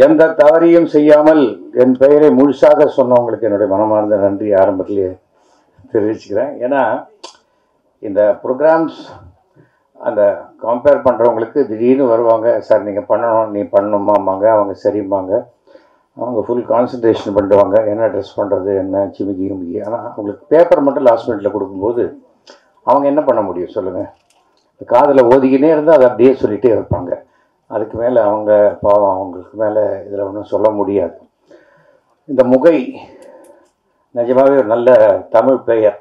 எந்த தவறையும் செய்யாமல் என் பெயரை முழுசாக சொன்னவங்களுக்கு என்னுடைய மனமார்ந்த நன்றி ஆரம்பத்திலேயே தெரிவிச்சுக்கிறேன் ஏன்னா இந்த ப்ரோக்ராம்ஸ் அந்த கம்பேர் பண்ணுறவங்களுக்கு திடீர்னு வருவாங்க சார் நீங்கள் பண்ணணும் நீ பண்ணணுமாம்பாங்க அவங்க சரிம்பாங்க அவங்க ஃபுல் கான்சன்ட்ரேஷன் பண்ணுவாங்க என்ன ட்ரெஸ் பண்ணுறது என்ன சிமிக்கி கிமிக்கி ஆனால் அவங்களுக்கு பேப்பர் மட்டும் லாஸ்ட் மினிட்ல கொடுக்கும்போது அவங்க என்ன பண்ண முடியும் சொல்லுங்கள் காதில் ஓதிக்கினே இருந்தால் அதை அப்படியே சொல்லிகிட்டே இருப்பாங்க அதுக்கு மேலே அவங்க பாவம் அவங்களுக்கு மேலே இதில் ஒன்றும் சொல்ல முடியாது இந்த முகை நிஜமாவே ஒரு நல்ல தமிழ் பெயர்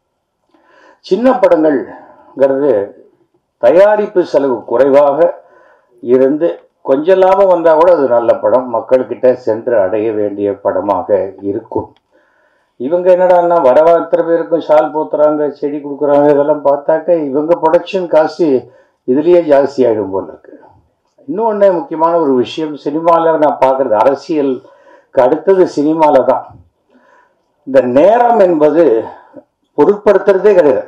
சின்ன படங்கள்ங்கிறது தயாரிப்பு செலவு குறைவாக இருந்து கொஞ்சம் லாபம் வந்தால் கூட அது நல்ல படம் மக்கள்கிட்ட சென்று அடைய வேண்டிய படமாக இருக்கும் இவங்க என்னடான்னா வர எத்தனை பேருக்கும் ஷால் போத்துறாங்க செடி கொடுக்குறாங்க இதெல்லாம் பார்த்தாக்க இவங்க ப்ரொடக்ஷன் காஸ்ட்டு இதுலேயே ஜாஸ்தி ஆகிடும் போல இருக்கு இன்னொன்று முக்கியமான ஒரு விஷயம் சினிமாவில் நான் பார்க்குறது அரசியலுக்கு அடுத்தது சினிமாவில் தான் இந்த நேரம் என்பது பொருட்படுத்துறதே கிடையாது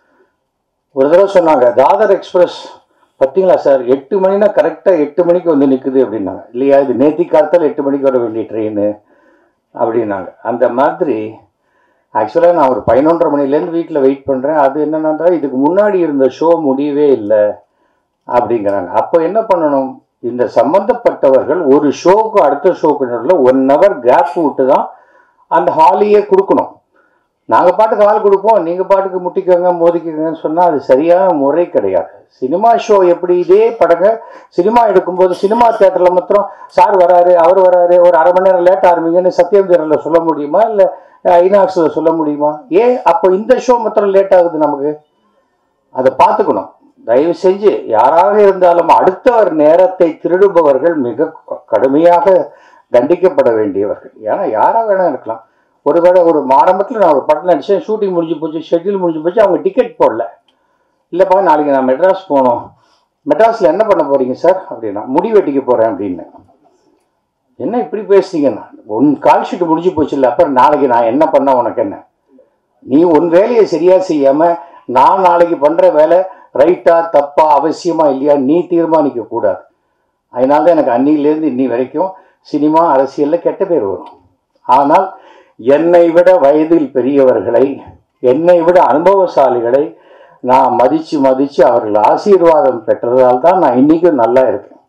ஒரு தடவை சொன்னாங்க தாதர் எக்ஸ்பிரஸ் பார்த்தீங்களா சார் எட்டு மணினா கரெக்டாக எட்டு மணிக்கு வந்து நிற்குது அப்படின்னாங்க இல்லையா இது நேத்தி காலத்தில் எட்டு மணிக்கு வர வேண்டிய ட்ரெயின் அப்படின்னாங்க அந்த மாதிரி ஆக்சுவலாக நான் ஒரு பதினொன்றரை மணிலேருந்து வீட்டில் வெயிட் பண்ணுறேன் அது என்னன்னா இதுக்கு முன்னாடி இருந்த ஷோ முடியவே இல்லை அப்படிங்கிறாங்க அப்போ என்ன பண்ணணும் இந்த சம்மந்தப்பட்டவர்கள் ஒரு ஷோக்கு அடுத்த ஷோக்கு நடுவில் ஒன் ஹவர் கேப் விட்டு தான் அந்த ஹாலையே கொடுக்கணும் நாங்கள் பாட்டுக்கு ஆள் கொடுப்போம் நீங்கள் பாட்டுக்கு முட்டிக்கோங்க மோதிக்கோங்கன்னு சொன்னால் அது சரியான முறை கிடையாது சினிமா ஷோ எப்படி இதே படங்க சினிமா எடுக்கும்போது சினிமா தேட்டரில் மாத்திரம் சார் வராரு அவர் வராரு ஒரு அரை மணி நேரம் லேட் ஆரம்பிங்கன்னு சத்யம் தேட்டரில் சொல்ல முடியுமா இல்லை ஐநாக்ஸில் சொல்ல முடியுமா ஏன் அப்போ இந்த ஷோ மாத்திரம் லேட் ஆகுது நமக்கு அதை பார்த்துக்கணும் தயவு செஞ்சு யாராக இருந்தாலும் அடுத்தவர் நேரத்தை திருடுபவர்கள் மிக கடுமையாக தண்டிக்கப்பட வேண்டியவர்கள் ஏன்னா யாராக வேணா இருக்கலாம் ஒருவேளை ஒரு ஆரம்பத்தில் நான் ஒரு படம் நடிச்சேன் ஷூட்டிங் முடிஞ்சு போச்சு ஷெட்யூல் முடிஞ்சு போச்சு அவங்க டிக்கெட் போடல இல்லைப்பா நாளைக்கு நான் மெட்ராஸ் போகணும் மெட்ராஸில் என்ன பண்ண போறீங்க சார் அப்படின்னா முடி வெட்டிக்க போகிறேன் அப்படின்னு என்ன இப்படி பேசுறீங்கன்னா உன் கால் ஷீட் முடிஞ்சு போச்சு இல்லை அப்புறம் நாளைக்கு நான் என்ன பண்ண உனக்கு என்ன நீ உன் வேலையை சரியாக செய்யாமல் நான் நாளைக்கு பண்ணுற வேலை ரைட்டா தப்பா அவசியமா இல்லையா நீ தீர்மானிக்க கூடாது அதனால தான் எனக்கு அன்னிலேருந்து இன்னி வரைக்கும் சினிமா அரசியலில் கெட்ட பேர் வரும் ஆனால் என்னை விட வயதில் பெரியவர்களை என்னை விட அனுபவசாலிகளை நான் மதித்து மதித்து அவர்கள் ஆசீர்வாதம் பெற்றதால் தான் நான் இன்றைக்கும் நல்லா இருக்கேன்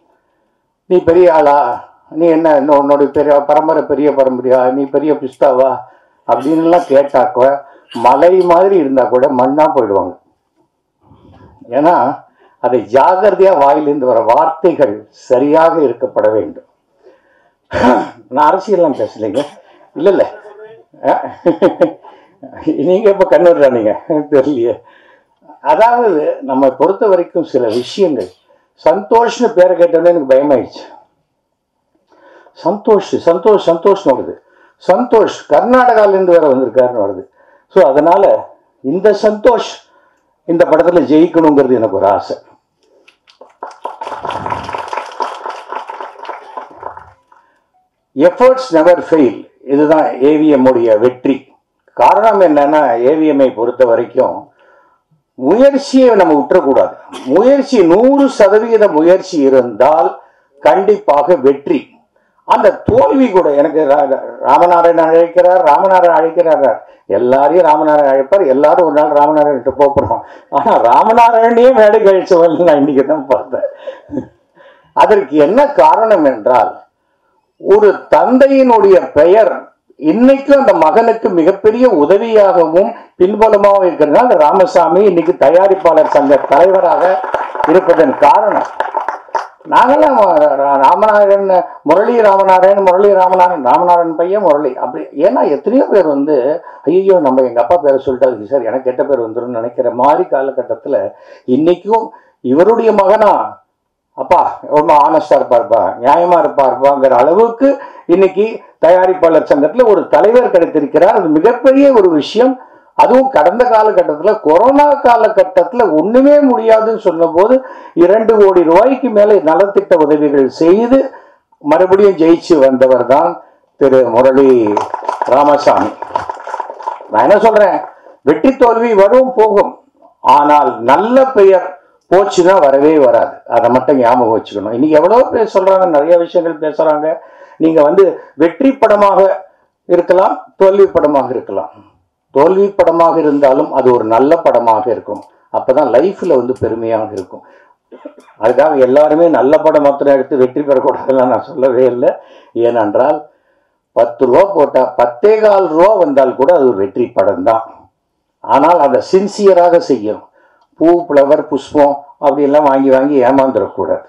நீ பெரிய ஆளா நீ என்ன இன்னும் உன்னோட பெரிய பரம்பரை பெரிய பரம்பரையா நீ பெரிய பிஸ்தாவா அப்படின்லாம் கேட்டாக்க மலை மாதிரி இருந்தால் கூட மண்ணாக போயிடுவாங்க ஏன்னா அதை ஜாகிரதையாக வாயிலிருந்து வர வார்த்தைகள் சரியாக இருக்கப்பட வேண்டும் நான் அரசியல்லாம் பேசலைங்க இல்லை இல்லை நீங்கள் இப்போ கண்ணுறா நீங்கள் தெரியலையே அதாவது நம்ம பொறுத்த வரைக்கும் சில விஷயங்கள் சந்தோஷ்னு பேரை கேட்டோன்னே எனக்கு பயமாயிடுச்சு சந்தோஷ் சந்தோஷ் சந்தோஷ்னு வருது சந்தோஷ் கர்நாடகாலேருந்து வேற வந்திருக்காருன்னு வருது ஸோ அதனால இந்த சந்தோஷ் இந்த படத்தில் ஜெயிக்கணுங்கிறது எனக்கு ஒரு ஆசை எஃபர்ட்ஸ் நெவர் ஃபெயில் இதுதான் ஏவிஎம் உடைய வெற்றி காரணம் என்னன்னா ஏவிஎம்ஐ பொறுத்த வரைக்கும் முயற்சியை நம்ம விட்டுறக்கூடாது முயற்சி நூறு சதவிகித முயற்சி இருந்தால் கண்டிப்பாக வெற்றி அந்த தோல்வி கூட எனக்கு ரா- ராமநாராயணன் அழைக்கிறார் ராமநாராயணன் அழைக்கிறார் எல்லாரையும் ராமநாராயணன் அழைப்பார் எல்லாரும் ஒரு நாள் ராமநாராயணன் போகிறோம் ஆனா ராமநாராயணையே மேடை கழிச்சவன் நான் இன்னைக்கு தான் பார்த்தேன் அதற்கு என்ன காரணம் என்றால் ஒரு தந்தையினுடைய பெயர் இன்னைக்கும் அந்த மகனுக்கு மிகப்பெரிய உதவியாகவும் பின்புலமாகவும் இருக்கிறதுனால ராமசாமி இன்னைக்கு தயாரிப்பாளர் சங்க தலைவராக இருப்பதன் காரணம் நாங்கெல்லாம் ரா- ரா- ராமநாராயணன் முரளி ராமநாராயணன் முரளி ராமநாராயணன் ராமநாராயணன் பையன் முரளி அப்படி ஏன்னா எத்தனையோ பேர் வந்து ஐயோ நம்ம எங்கள் அப்பா பேரை சொல்லிட்டாரு சார் எனக்கு கெட்ட பேர் வந்துடும் நினைக்கிற மாதிரி காலகட்டத்தில் இன்னைக்கும் இவருடைய மகனா அப்பா ரொம்ப ஆனஸ்டா இருப்பார்ப்பா நியாயமா இருப்பார்ப்பாங்கிற அளவுக்கு இன்னைக்கு தயாரிப்பாளர் சங்கத்துல ஒரு தலைவர் கிடைத்திருக்கிறார் அது மிகப்பெரிய ஒரு விஷயம் அதுவும் கடந்த காலகட்டத்துல கொரோனா காலகட்டத்துல ஒண்ணுமே முடியாதுன்னு சொன்னபோது இரண்டு கோடி ரூபாய்க்கு மேல நலத்திட்ட உதவிகள் செய்து மறுபடியும் ஜெயிச்சு வந்தவர் தான் திரு முரளி ராமசாமி நான் என்ன சொல்றேன் வெற்றி தோல்வி வரும் போகும் ஆனால் நல்ல பெயர் போச்சுன்னா வரவே வராது அதை மட்டும் ஞாபகம் வச்சுக்கணும் இன்னைக்கு எவ்வளோ பேர் சொல்றாங்க நிறைய விஷயங்கள் பேசுறாங்க நீங்க வந்து வெற்றி படமாக இருக்கலாம் தோல்வி படமாக இருக்கலாம் தோல்வி படமாக இருந்தாலும் அது ஒரு நல்ல படமாக இருக்கும் அப்பதான் லைஃப்ல வந்து பெருமையாக இருக்கும் அதுக்காக எல்லாருமே நல்ல படம் மாத்திரம் எடுத்து வெற்றி பெறக்கூடாதுலாம் நான் சொல்லவே இல்லை ஏனென்றால் பத்து ரூபா போட்டா பத்தே கால் ரூபா வந்தால் கூட அது ஒரு வெற்றி படம் தான் ஆனால் அதை சின்சியராக செய்யணும் பூ ஃப்ளவர் புஷ்பம் அப்படியெல்லாம் வாங்கி வாங்கி ஏமாந்துடக்கூடாது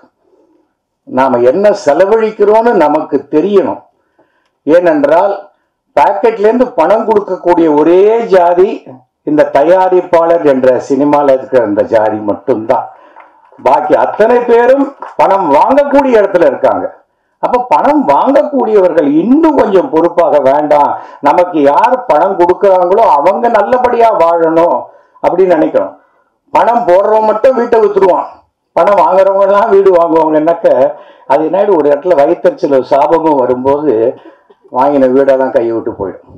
நாம் என்ன செலவழிக்கிறோன்னு நமக்கு தெரியணும் ஏனென்றால் பாக்கெட்லேருந்து பணம் கொடுக்கக்கூடிய ஒரே ஜாதி இந்த தயாரிப்பாளர் என்ற சினிமாவில் இருக்கிற அந்த ஜாதி மட்டும்தான் பாக்கி அத்தனை பேரும் பணம் வாங்கக்கூடிய இடத்துல இருக்காங்க அப்ப பணம் வாங்கக்கூடியவர்கள் இன்னும் கொஞ்சம் பொறுப்பாக வேண்டாம் நமக்கு யார் பணம் கொடுக்குறாங்களோ அவங்க நல்லபடியா வாழணும் அப்படின்னு நினைக்கணும் பணம் போடுறவன் மட்டும் வீட்டை வித்துருவான் பணம் வாங்குறவங்க எல்லாம் வீடு வாங்குவாங்கன்னாக்க அது என்னாடி ஒரு இடத்துல வயிற்றுச்சல் சாபமும் வரும்போது வாங்கின வீடெல்லாம் கையை விட்டு போயிடும்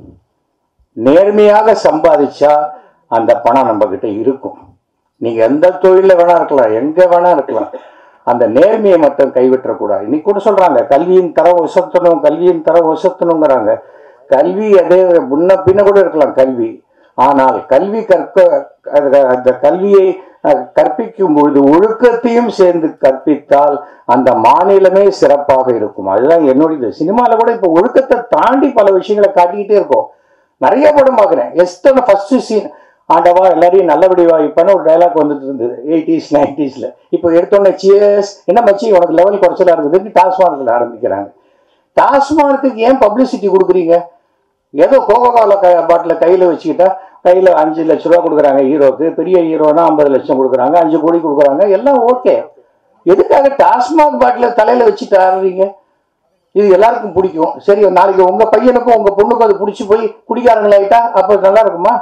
நேர்மையாக சம்பாதிச்சா அந்த பணம் நம்ம கிட்ட இருக்கும் நீங்க எந்த தொழில வேணா இருக்கலாம் எங்க வேணா இருக்கலாம் அந்த நேர்மையை மட்டும் கைவிட்டக்கூடாது இன்னைக்கு கூட சொல்றாங்க கல்வியின் தரம் உசத்தணும் கல்வியின் தரம் உசத்தணுங்கிறாங்க கல்வி அதே முன்ன பின்ன கூட இருக்கலாம் கல்வி ஆனால் கல்வி கற்க அது- அந்த கல்வியை அஹ், கற்பிக்கும் பொழுது ஒழுக்கத்தையும் சேர்ந்து கற்பித்தால் அந்த மாநிலமே சிறப்பாக இருக்கும் அதுதான் என்னுடைய சினிமாவில் கூட இப்போ ஒழுக்கத்தை தாண்டி பல விஷயங்களை காட்டிக்கிட்டே இருக்கோம் நிறைய படம் பார்க்குறேன் எஸ்டர்ன ஃபர்ஸ்ட் சீன் ஆண்டவா எல்லாரையும் நல்லபடி வாய்ப்பான்னு ஒரு டைலாக் வந்துட்டு இருந்தது எயிட்டிஸ் நைன்டிஸில் இப்போ எடுத்தோன்னே சியர்ஸ் என்ன மச்சி உனக்கு லெவல் குறைச்சலா இருக்குதுன்னு டாஸ்மார்க்கில் ஆரம்பிக்கிறாங்க டாஸ்மார்க்குக்கு ஏன் பப்ளிசிட்டி கொடுக்குறீங்க ஏதோ கோகோ கோலா க பாட்டில் கையில் வச்சுக்கிட்டா கையில் அஞ்சு லட்ச ரூபா கொடுக்குறாங்க ஹீரோக்கு பெரிய ஹீரோனா ஐம்பது லட்சம் கொடுக்குறாங்க அஞ்சு கோடி கொடுக்குறாங்க எல்லாம் ஓகே எதுக்காக டாஸ்மாக் பாட்டில் தலையில் வச்சுட்டு ஆடுறீங்க இது எல்லாருக்கும் பிடிக்கும் சரி நாளைக்கு உங்க பையனுக்கும் உங்க பொண்ணுக்கும் அது பிடிச்சி போய் குடிகாரங்களாயிட்டா அப்போ நல்லா இருக்குமா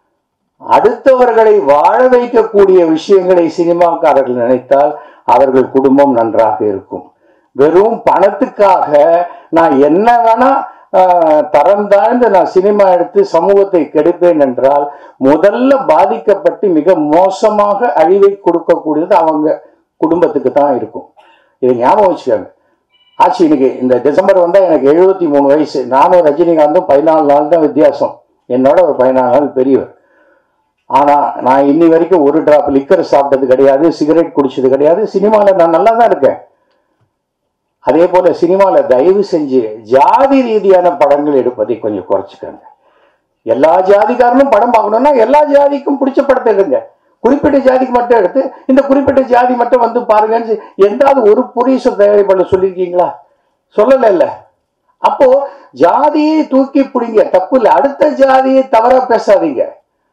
அடுத்தவர்களை வாழ வைக்கக்கூடிய விஷயங்களை சினிமாக்காரர்கள் நினைத்தால் அவர்கள் குடும்பம் நன்றாக இருக்கும் வெறும் பணத்துக்காக நான் என்ன வேணா ஆஹ், தரம் தாழ்ந்து நான் சினிமா எடுத்து சமூகத்தை கெடுப்பேன் என்றால் முதல்ல பாதிக்கப்பட்டு மிக மோசமாக அழிவை கொடுக்கக்கூடியது அவங்க குடும்பத்துக்கு தான் இருக்கும் இதை ஞாபகம் வச்சுக்கோங்க ஆச்சு இன்னைக்கு இந்த டிசம்பர் வந்தால் எனக்கு எழுபத்தி மூணு வயசு நானும் ரஜினிகாந்தும் பதினாலு நாள் தான் வித்தியாசம் என்னோட ஒரு பதினாலு நாள் பெரியவர் ஆனால் நான் இன்னி வரைக்கும் ஒரு டிராப் லிக்கர் சாப்பிட்டது கிடையாது சிகரெட் குடிச்சது கிடையாது சினிமாவில் நான் நல்லா தான் இருக்கேன் அதே போல சினிமாவில் தயவு செஞ்சு ஜாதி ரீதியான படங்கள் எடுப்பதை கொஞ்சம் குறைச்சிக்கங்க எல்லா ஜாதிக்காரனும் படம் பார்க்கணும்னா எல்லா ஜாதிக்கும் பிடிச்ச படத்தை எடுங்க குறிப்பிட்ட ஜாதிக்கு மட்டும் எடுத்து இந்த குறிப்பிட்ட ஜாதி மட்டும் வந்து பாருங்கன்னு எந்தாவது ஒரு புரிச தயாரிப்பாளர் சொல்லியிருக்கீங்களா சொல்லலை இல்ல அப்போ ஜாதியை தூக்கி பிடிங்க தப்பு இல்லை அடுத்த ஜாதியை தவறா பேசாதீங்க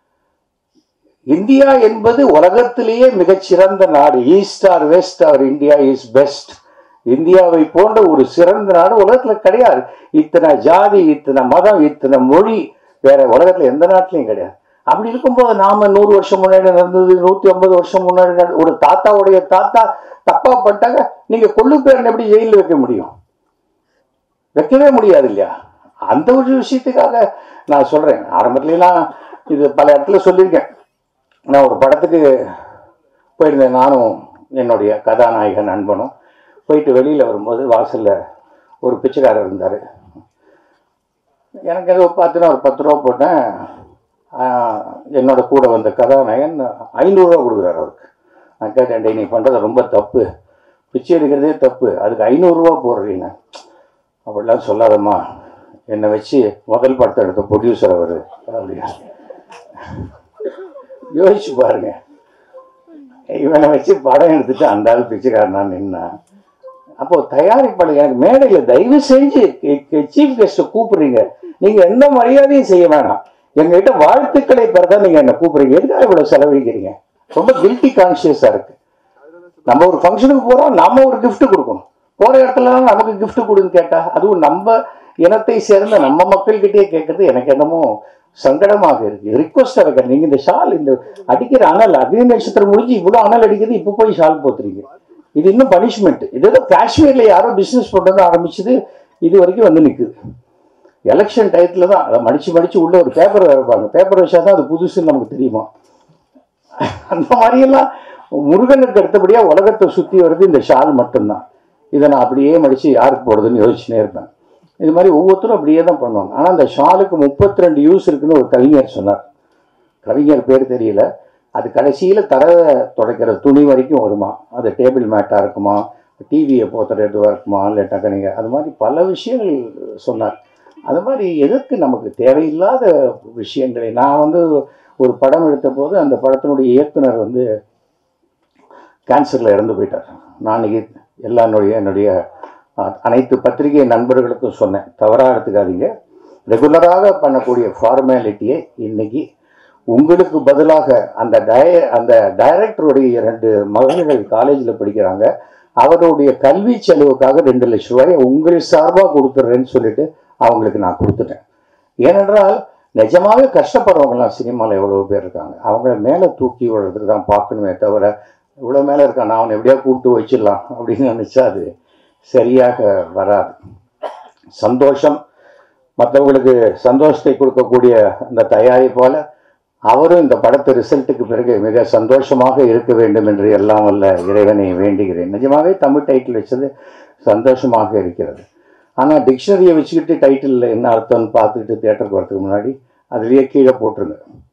இந்தியா என்பது உலகத்திலேயே மிகச்சிறந்த நாடு east or west or India is best இந்தியாவை போன்ற ஒரு சிறந்த நாடு உலகத்துல கிடையாது இத்தனை ஜாதி இத்தனை மதம் இத்தனை மொழி வேற உலகத்துல எந்த நாட்டிலையும் கிடையாது அப்படி இருக்கும்போது நாம நூறு வருஷம் முன்னாடி நடந்தது நூத்தி ஐம்பது வருஷம் முன்னாடி நடந்தது, ஒரு தாத்தாவுடைய தாத்தா தப்பா பண்ணிட்டாங்க நீங்க கொள்ளு பேரன் எப்படி ஜெயிலில் வைக்க முடியும் வைக்கவே முடியாது இல்லையா அந்த ஒரு விஷயத்துக்காக நான் சொல்றேன் ஆரம்பத்துலலாம் இது பல இடத்துல சொல்லியிருக்கேன் நான் ஒரு படத்துக்கு போயிருந்தேன் நானும் என்னுடைய கதாநாயகன் நண்பனும் போயிட்டு வெளியில் வரும்போது வாசலில் ஒரு பிச்சைக்காரர் இருந்தார் எனக்கு ஏதோ பார்த்தீங்கன்னா ஒரு பத்து ரூபா போட்டேன் ஆஹ், என்னோட கூட வந்த கதாநாயகன் ஐநூறுரூவா கொடுக்குறாரு அவருக்கு நான் கேட்டேன் "டேய், நீ பண்ணுறது ரொம்ப தப்பு பிச்சை எடுக்கிறதே தப்பு அதுக்கு ஐநூறுரூவா போடுறீங்க அப்படிலாம் சொல்லாதம்மா என்னை வச்சு முதல் படத்தை எடுத்த ப்ரொடியூசர் அவர் அப்படின்னா யோசிச்சு பாருங்க இவனை வச்சு படம் எடுத்துட்டு அந்த ஆள் பிச்சைக்காரனா நின்னா அப்போ தயாரிப்பாளர் எனக்கு மேடையில் தயவு செஞ்சு சீஃப் கெஸ்ட்டை கூப்பிடுறீங்க நீங்க எந்த மரியாதையும் செய்ய வேணாம் எங்ககிட்ட வாழ்த்துக்களை பெறதான் நீங்க என்ன கூப்பிடுறீங்க எதுக்காக இவ்வளவு செலவழிக்கிறீங்க ரொம்ப கில்ட்டி கான்சியஸா இருக்கு நம்ம ஒரு ஃபங்க்ஷனுக்கு போறோம் நாம ஒரு gift கொடுக்கணும் போற இடத்துல நமக்கு gift கொடுன்னு கேட்டா அதுவும் நம்ம இனத்தை சேர்ந்த நம்ம மக்கள்கிட்டயே கேட்கறது எனக்கு என்னமோ சங்கடமாக இருக்கு ரிக்வஸ்டா இருக்கு நீங்க இந்த ஷால் இந்த அடிக்கிற அனல் அக்னி நட்சத்திரம் முடிஞ்சு இவ்வளவு அனல் அடிக்குது இப்ப போய் ஷால் போத்துறீங்க இது இன்னும் பனிஷ்மெண்ட் இது ஏதோ காஷ்மீர்ல யாரோ பிசினஸ் பண்றது ஆரம்பிச்சது இது வரைக்கும் வந்து நிக்குது எலெக்ஷன் டயத்துல தான் அதை மடிச்சு மடிச்சு உள்ள ஒரு பேப்பர் வைப்பாங்க பேப்பர் வச்சா தான் அது புதுசுன்னு நமக்கு தெரியுமா அந்த மாதிரியெல்லாம் முருகனுக்கு அடுத்தபடியாக உலகத்தை சுற்றி வருது இந்த ஷால் மட்டும்தான் இதை நான் அப்படியே மடித்து யாருக்கு போடுறதுன்னு யோசிச்சுனே இருப்பேன் இது மாதிரி ஒவ்வொருத்தரும் அப்படியே தான் பண்ணுவாங்க ஆனால் அந்த ஷாலுக்கு முப்பத்தி ரெண்டு யூஸ் இருக்குன்னு ஒரு கவிஞர் சொன்னார் கவிஞர் பேர் தெரியல அது கடைசியில் தர துடைக்கிற துணி வரைக்கும் வருமா அது டேபிள் மேட்டாக இருக்குமா டிவியை போத்துற இதுவாக இருக்குமா இல்லாட்டாக்க நீங்கள் அது மாதிரி பல விஷயங்கள் சொன்னார் அது மாதிரி எதற்கு நமக்கு தேவையில்லாத விஷயங்களை நான் வந்து ஒரு படம் எடுத்த போது அந்த படத்தினுடைய இயக்குனர் வந்து கேன்சரில் இறந்து போயிட்டார் நான் அன்னைக்கு எல்லா என்னுடைய என்னுடைய அஹ், அனைத்து பத்திரிகை நண்பர்களுக்கும் சொன்னேன் தவறாக எடுத்துக்காதீங்க ரெகுலராக பண்ணக்கூடிய ஃபார்மாலிட்டியை இன்னைக்கு உங்களுக்கு பதிலாக அந்த டய அந்த டைரக்டருடைய ரெண்டு மகன்கள் காலேஜில் படிக்கிறாங்க அவருடைய கல்வி செலவுக்காக ரெண்டு லட்ச ரூபாயை உங்கள் சார்பாக கொடுத்துட்றேன்னு சொல்லிட்டு அவங்களுக்கு நான் கொடுத்துட்டேன் ஏனென்றால் நிஜமாவே கஷ்டப்படுறவங்கலாம் சினிமாவில் எவ்வளோ பேர் இருக்காங்க அவங்கள மேலே தூக்கி விடுறதுக்கு தான் பார்க்கணுமே தவிர இவ்வளோ மேலே இருக்கான் நான் அவனை எப்படியா கூப்பிட்டு வச்சிடலாம் அப்படின்னு நினச்சா அது சரியாக வராது சந்தோஷம் மற்றவங்களுக்கு சந்தோஷத்தை கொடுக்கக்கூடிய அந்த தயாரிப்பால் அவரும் இந்த படத்து ரிசல்ட்டுக்கு பிறகு மிக சந்தோஷமாக இருக்க வேண்டும் என்று எல்லாம் வல்ல இறைவனை வேண்டுகிறேன் நிஜமாவே தமிழ் டைட்டில் வச்சது சந்தோஷமாக இருக்கிறது ஆனால் டிக்ஷனரியை வச்சுக்கிட்டு டைட்டிலில் என்ன அர்த்தம்னு பார்த்துக்கிட்டு தேட்டருக்கு வரதுக்கு முன்னாடி அதுலேயே கீழே போட்டுருங்க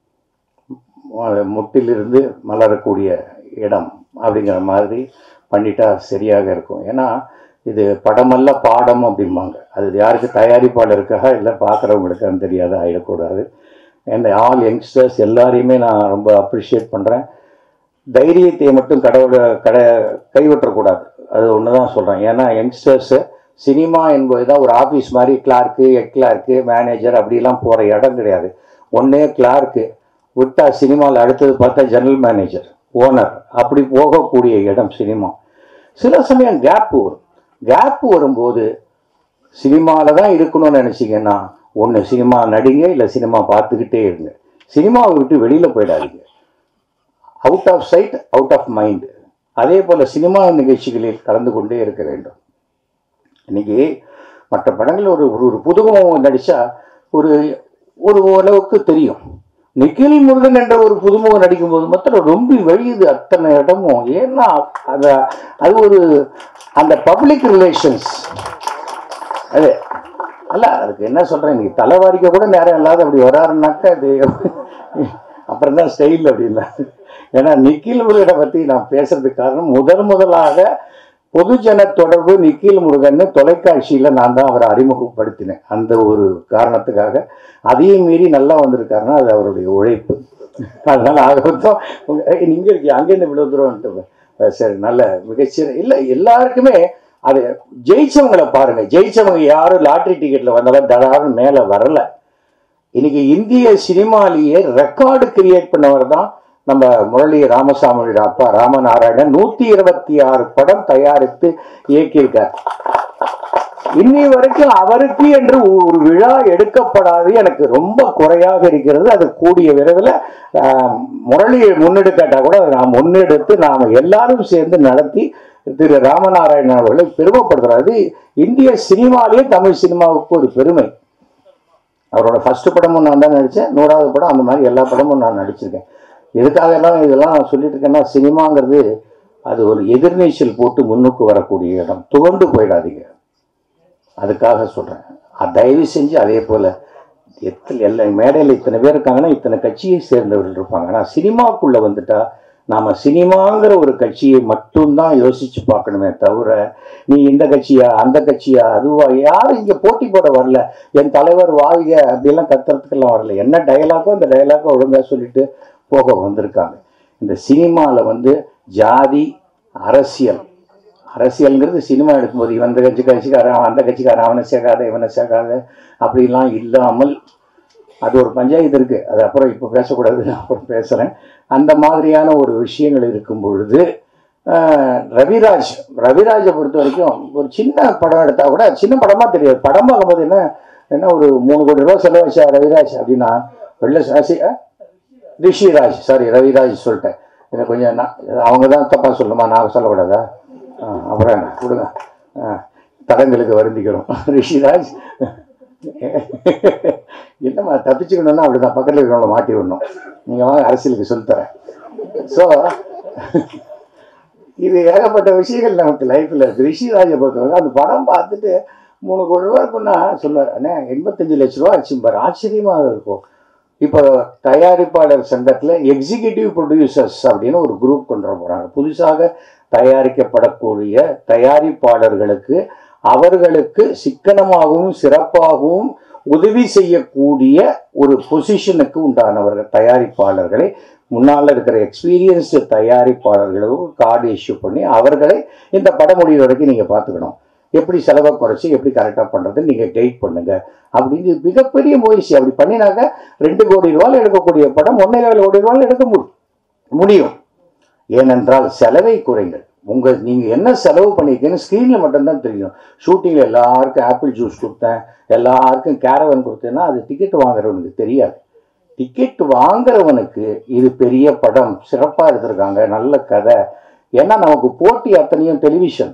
மு- முட்டிலிருந்து மலரக்கூடிய இடம் அப்படிங்கிற மாதிரி பண்ணிட்டா சரியாக இருக்கும் ஏன்னா இது படமல்ல பாடம் அப்படிம்பாங்க அது யாருக்கு தயாரிப்பாளருக்காக இல்லை பார்க்குறவங்களுக்கான்னு தெரியாத ஆகிடக்கூடாது அண்ட் ஆல் யங்ஸ்டர்ஸ் எல்லாரையுமே நான் ரொம்ப அப்ரிஷியேட் பண்ணுறேன் தைரியத்தை மட்டும் கடவுளை கடை கைவிட்டக்கூடாது அது ஒன்று தான் சொல்கிறேன் ஏன்னா யங்ஸ்டர்ஸு சினிமா என்பது தான் ஒரு ஆஃபீஸ் மாதிரி கிளார்க்கு ஹெட் கிளார்க்கு மேனேஜர் அப்படிலாம் போகிற இடம் கிடையாது ஒன்றே கிளார்க்கு விட்டா சினிமாவில் அடுத்தது பார்த்தா ஜெனரல் மேனேஜர் ஓனர் அப்படி போகக்கூடிய இடம் சினிமா சில சமயம் கேப் வரும் கேப் வரும்போது சினிமாவில் தான் இருக்கணும்னு நினச்சிங்கன்னா ஒன்று சினிமா நடிங்க இல்லை சினிமா பார்த்துக்கிட்டே இருங்க சினிமாவை விட்டு வெளியில் போயிடாதீங்க out of sight out of mind அதே போல் சினிமா நிகழ்ச்சிகளில் கலந்து கொண்டே இருக்க வேண்டும் இன்னைக்கு மற்ற படங்கள் ஒரு ஒரு ஒரு புதுமுகம் நடித்தா ஒரு ஒரு அளவுக்கு தெரியும் நிখিல் முருகன் என்ற ஒரு புதுமுகம் நடிக்கும்போது மாத்திரம் ரொம்ப வெளியுது அத்தனை இடமும் ஏன்னா அத அது ஒரு அந்த பப்ளிக் ரிலேஷன்ஸ் அது அல்ல அதுக்கு என்ன சொல்கிறேன் இன்னைக்கு தலைவாரிக்க கூட நேரம் இல்லாத அப்படி வராருனாக்கா அது அப்புறம் தான் ஸ்டைல் அப்படின்னா ஏன்னா நிக்கில் முருகனை பற்றி நான் பேசுறதுக்கு காரணம் முதல் முதலாக பொதுஜன தொடர்பு நிக்கில் முருகன் தொலைக்காட்சியில் நான் தான் அவரை அறிமுகப்படுத்தினேன் அந்த ஒரு காரணத்துக்காக அதையும் மீறி நல்லா வந்திருக்காருன்னா அது அவருடைய உழைப்பு அதனால ஆகட்டும் நீங்க இருக்கீங்க அங்கேருந்து இவ்வளோ தூரம் சரி நல்ல மிகச்சிற இல்லை எல்லாருக்குமே அது ஜெயிச்சவங்களை பாருங்க ஜெயிச்சவங்க யாரும் லாட்ரி டிக்கெட்ல வந்தாலும் தடாரும் மேலே வரல இன்னைக்கு இந்திய சினிமாலேயே ரெக்கார்டு கிரியேட் பண்ணவர் தான் நம்ம முரளி ராமசாமியோட அப்பா ராமநாராயணன் நூத்தி இருபத்தி ஆறு படம் தயாரித்து இயக்கியிருக்கார் இன்னி வரைக்கும் அவருக்கு என்று ஒரு விழா எடுக்கப்படாது எனக்கு ரொம்ப குறையாக இருக்கிறது அது கூடிய விரைவில் ஆஹ், முரளியை முன்னெடுக்காட்டா கூட அதை நாம் முன்னெடுத்து நாம் எல்லாரும் சேர்ந்து நடத்தி திரு ராமநாராயணன் அவர்களை பெருமைப்படுத்துறாரு அது இந்திய சினிமாலேயே தமிழ் சினிமாவுக்கு ஒரு பெருமை அவரோட ஃபர்ஸ்ட் படமும் நான் தான் நடித்தேன் நூறாவது படம் அந்த மாதிரி எல்லா படமும் நான் நடிச்சிருக்கேன் எதுக்காக எல்லாம் இதெல்லாம் நான் சொல்லிட்டு இருக்கேன்னா சினிமாங்கிறது அது ஒரு எதிர்நீச்சல் போட்டு முன்னுக்கு வரக்கூடிய இடம் துவண்டு போயிடாதீங்க அதுக்காக சொல்கிறேன் தயவு செஞ்சு அதே போல் எத்தனை எல்லா மேடையில் இத்தனை பேர் இருக்காங்கன்னா இத்தனை கட்சியை சேர்ந்தவர்கள் இருப்பாங்க ஆனால் சினிமாக்குள்ளே வந்துட்டா நாம் சினிமாங்கிற ஒரு கட்சியை மட்டும்தான் யோசித்து பார்க்கணுமே தவிர நீ இந்த கட்சியா அந்த கட்சியா அதுவா யாரும் இங்கே போட்டி போட வரல என் தலைவர் வாழ்க அப்படிலாம் கத்துறதுக்கெல்லாம் வரல என்ன டயலாக்கோ அந்த டயலாக்கோ ஒழுங்காக சொல்லிட்டு போக வந்திருக்காங்க இந்த சினிமாவில் வந்து ஜாதி அரசியல் அரசியல்ங்கிறது சினிமா எடுக்கும்போது இவன் அந்த கட்சி கட்சிக்காரன் அவன் அந்த கட்சிக்காரன் அவனை சேர்க்காத இவனை சேர்க்காத அப்படிலாம் இல்லாமல் அது ஒரு பஞ்சாயத்து இருக்கு அது அப்புறம் இப்போ பேசக்கூடாது அப்புறம் பேசுகிறேன் அந்த மாதிரியான ஒரு விஷயங்கள் இருக்கும் பொழுது ஆஹ், ரவிராஜ் ரவிராஜை பொறுத்த வரைக்கும் ஒரு சின்ன படம் எடுத்தால் கூட சின்ன படமாக தெரியாது படம் பார்க்கும்போது என்ன என்ன ஒரு மூணு கோடி ரூபா செலவச்சா ரவிராஜ் அப்படின்னா வெள்ள சாசி ஆ? ரிஷிராஜ் சாரி ரவிராஜ் சொல்லிட்டேன் இதை கொஞ்சம் நான் அவங்க தான் தப்பாக சொல்லுமா நான் சொல்லக்கூடாதா ஆ, அப்புறம் என்ன கொடுங்க ஆ, தடங்களுக்கு வருந்திக்கிறோம் ரிஷிராஜ் என்னம்மா தப்பிச்சுக்கணும்னா அப்படிதான் பக்கத்தில் இருக்கிறவங்கள மாட்டி விடணும் நீங்கள் வாங்க அரசியலுக்கு சொல்லித்தரேன் ஸோ இது ஏகப்பட்ட விஷயங்கள் நமக்கு லைஃப்பில் இருக்கு ரிஷிராஜை பொறுத்தவரைக்கும் அந்த படம் பார்த்துட்டு மூணு கோடி ரூபா இருக்குன்னா சொல்லுவார் அண்ணே எண்பத்தஞ்சு லட்ச ரூபா ஆச்சும்பார் ஆச்சரியமாக இருக்கும் இப்போ தயாரிப்பாளர் சங்கத்தில் எக்ஸிகியூட்டிவ் ப்ரொடியூசர்ஸ் அப்படின்னு ஒரு குரூப் கொண்டு வர போகிறாங்க புதுசாக தயாரிக்கப்படக்கூடிய தயாரிப்பாளர்களுக்கு அவர்களுக்கு சிக்கனமாகவும் சிறப்பாகவும் உதவி செய்யக்கூடிய ஒரு பொசிஷனுக்கு உண்டானவர்கள் தயாரிப்பாளர்களை முன்னால் இருக்கிற எக்ஸ்பீரியன்ஸ்டு தயாரிப்பாளர்களுக்கு கார்டு இஷ்யூ பண்ணி அவர்களை இந்த படம் முடிகிற வரைக்கும் நீங்கள் பார்த்துக்கணும் எப்படி செலவை குறைச்சி எப்படி கரெக்டாக பண்ணுறது நீங்கள் கைட் பண்ணுங்க அப்படின்னு இது மிகப்பெரிய முயற்சி அப்படி பண்ணினாக்க ரெண்டு கோடி ரூபாயில் எடுக்கக்கூடிய படம் ஒன்றே கோடி ரூபாயில் எடுக்க முடியும் முடியும் ஏனென்றால் செலவை குறைங்கள் உங்கள் நீங்கள் என்ன செலவு பண்ணியிருக்கீங்கன்னு ஸ்க்ரீனில் மட்டும்தான் தெரியும் ஷூட்டிங்கில் எல்லாருக்கும் ஆப்பிள் ஜூஸ் கொடுத்தேன் எல்லாருக்கும் கேரவன் கொடுத்தேன்னா அது டிக்கெட் வாங்குறவனுக்கு தெரியாது டிக்கெட் வாங்குறவனுக்கு இது பெரிய படம் சிறப்பாக எடுத்திருக்காங்க நல்ல கதை ஏன்னா நமக்கு போட்டி அத்தனையும் டெலிவிஷன்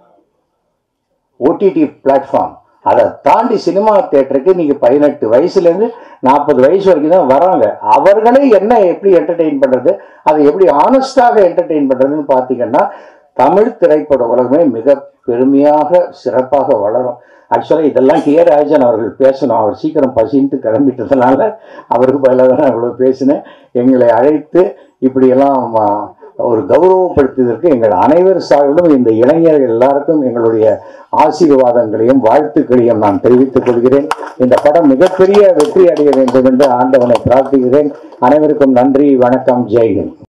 ஓடிடி பிளாட்ஃபார்ம் அதை தாண்டி சினிமா தேட்டருக்கு நீங்கள் பதினெட்டு வயசுலேருந்து நாற்பது வயசு வரைக்கும் தான் வராங்க அவர்களே என்ன எப்படி என்டர்டெயின் பண்ணுறது அதை எப்படி ஆனஸ்டாக என்டர்டெயின் பண்ணுறதுன்னு பார்த்தீங்கன்னா தமிழ் திரைப்பட உலகமே மிக பெருமையாக சிறப்பாக வளரும் ஆக்சுவலாக இதெல்லாம் கே ராஜன் அவர்கள் பேசணும் அவர் சீக்கிரம் பசின்ட்டு கிளம்பிட்டதுனால அவருக்கு பதிலாக தான் இவ்வளோ பேசினேன் எங்களை அழைத்து இப்படியெல்லாம் ஆ, ஒரு கௌரவப்படுத்தியதற்கு எங்கள் அனைவர் சார்பிலும் இந்த இளைஞர்கள் எல்லாருக்கும் எங்களுடைய ஆசீர்வாதங்களையும் வாழ்த்துக்களையும் நான் தெரிவித்துக் கொள்கிறேன் இந்த படம் மிகப்பெரிய வெற்றி அடைய வேண்டும் என்று ஆண்டவனை பிரார்த்திக்கிறேன் அனைவருக்கும் நன்றி வணக்கம் ஜெய்ஹிந்த்